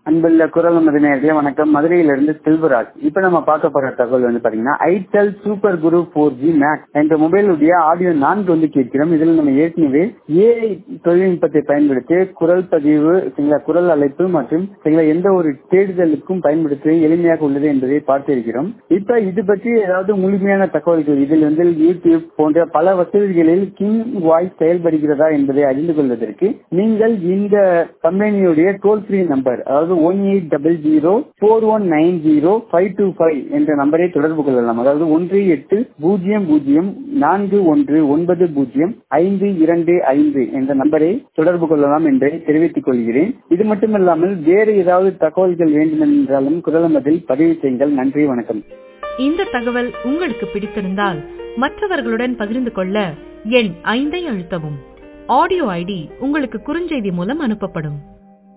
அன்புள்ள குரல் நமது நேர்களே வணக்கம் மதுரையிலிருந்து செல்வராஜ் இப்ப நம்ம பார்க்க போற தகவல் வந்து பாத்தீங்கன்னா itel super guru four G max என்ற மொபைலுடைய ஆடியோ நான்கு வந்து கேட்கிறோம் இதில் நம்ம ஏற்கனவே ஏஐ தொழில்நுட்பத்தை பயன்படுத்தி குரல் பதிவு சரிங்களா குரல் அழைப்பு மற்றும் சரிங்களா எந்த ஒரு தேடுதலுக்கும் பயன்படுத்தி எளிமையாக உள்ளது என்பதை பார்த்திருக்கிறோம் இப்ப இது பற்றி ஏதாவது முழுமையான தகவல்கள் இதில் வந்து யூடியூப் போன்ற பல வசதிகளில் கிங் வாய்ஸ் செயல்படுகிறதா என்பதை அறிந்து கொள்வதற்கு நீங்கள் இந்த கம்பெனியுடைய டோல் ஃப்ரீ நம்பர் அதாவது one eight double zero four one nine zero five two five என்ற நம்பரை தொடர்பு கொள்ளலாம் அதாவது ஒன்று எட்டு பூஜ்ஜியம் பூஜ்ஜியம் நான்கு ஒன்று ஒன்பது பூஜ்ஜியம் ஐந்து இரண்டு ஐந்து என்ற நம்பரை தொடர்பு கொள்ளலாம் என்பதை தெரிவித்துக் கொள்கிறேன் இது மட்டுமல்லாமல் வேறு ஏதாவது தகவல்கள் வேண்டுமென்றாலும் குரலமதில் பதிவு செய்யுங்கள் நன்றி வணக்கம் இந்த தகவல் உங்களுக்கு பிடித்திருந்தால் மற்றவர்களுடன் பகிர்ந்து கொள்ள எண் ஐந்தை அழுத்தவும் ஆடியோ ஐடி உங்களுக்கு குறுஞ்செய்தி மூலம் அனுப்பப்படும்